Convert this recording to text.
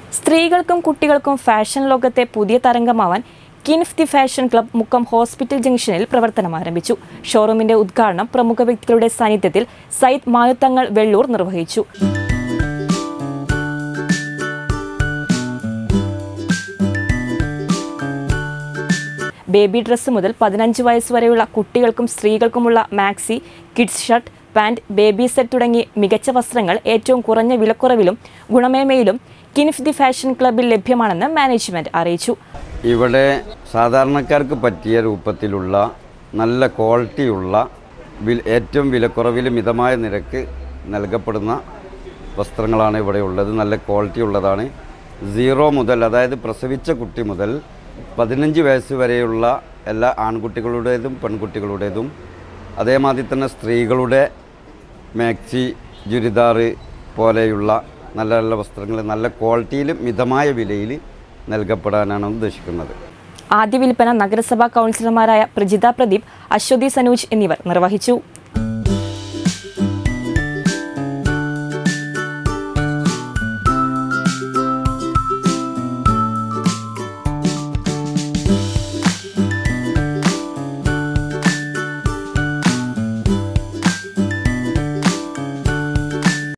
സ്ത്രീകൾക്കും കുട്ടികൾക്കും ഫാഷൻ ലോകത്തെ പുതിയ തരംഗമാവാൻ കിൻഫ് the fashion club Mukkam hospital ജംഗ്ഷനിൽ പ്രവർത്തനം ആരംഭിച്ചു ഷോറൂമിന്റെ ഉദ്ഘാടനം പ്രമുഖ വ്യക്തികളുടെ സാന്നിധ്യത്തിൽ സയ്യിദ് മാനുത്തങ്ങൾ വെള്ളൂർ നിർവഹിച്ചു ബേബി ഡ്രസ്സ് മുതൽ പതിനഞ്ച് വയസ്സ് വരെയുള്ള കുട്ടികൾക്കും സ്ത്രീകൾക്കുമുള്ള maxi kids shirt pant baby set തുടങ്ങി മികച്ച വസ്ത്രങ്ങൾ ഏറ്റവും കുറഞ്ഞ വിലക്കുറവിലും ഗുണമേന്മയിലും കിൻഫ് ദി ഫാഷൻ ക്ലബിൽ ലഭ്യമാണെന്ന് മാനേജ്മെന്റ് അറിയിച്ചു ഇവിടെ സാധാരണക്കാർക്ക് പറ്റിയ രൂപത്തിലുള്ള നല്ല ക്വാളിറ്റിയുള്ള വിൽ ഏറ്റവും വിലക്കുറവിൽ മിതമായ നിരക്ക് നൽകപ്പെടുന്ന വസ്ത്രങ്ങളാണ് ഇവിടെ ഉള്ളത് നല്ല ക്വാളിറ്റി ഉള്ളതാണ് സീറോ മുതൽ അതായത് പ്രസവിച്ച കുട്ടി മുതൽ പതിനഞ്ച് വയസ്സ് വരെയുള്ള എല്ലാ ആൺകുട്ടികളുടേതും പെൺകുട്ടികളുടേതും അതേമാതിരി തന്നെ സ്ത്രീകളുടെ മാക്സി ചുരിദാറ് പോലെയുള്ള നല്ല നല്ല വസ്ത്രങ്ങൾ നല്ല ക്വാളിറ്റിയിൽ മിതമായ വിലയിൽ നൽകപ്പെടാനാണ് ഉദ്ദേശിക്കുന്നത് ആദ്യ വിൽപ്പന നഗരസഭാ കൗൺസിലർമാരായ പ്രജിത പ്രദീപ് അശ്വതി സനൂജ് എന്നിവർ നിർവഹിച്ചു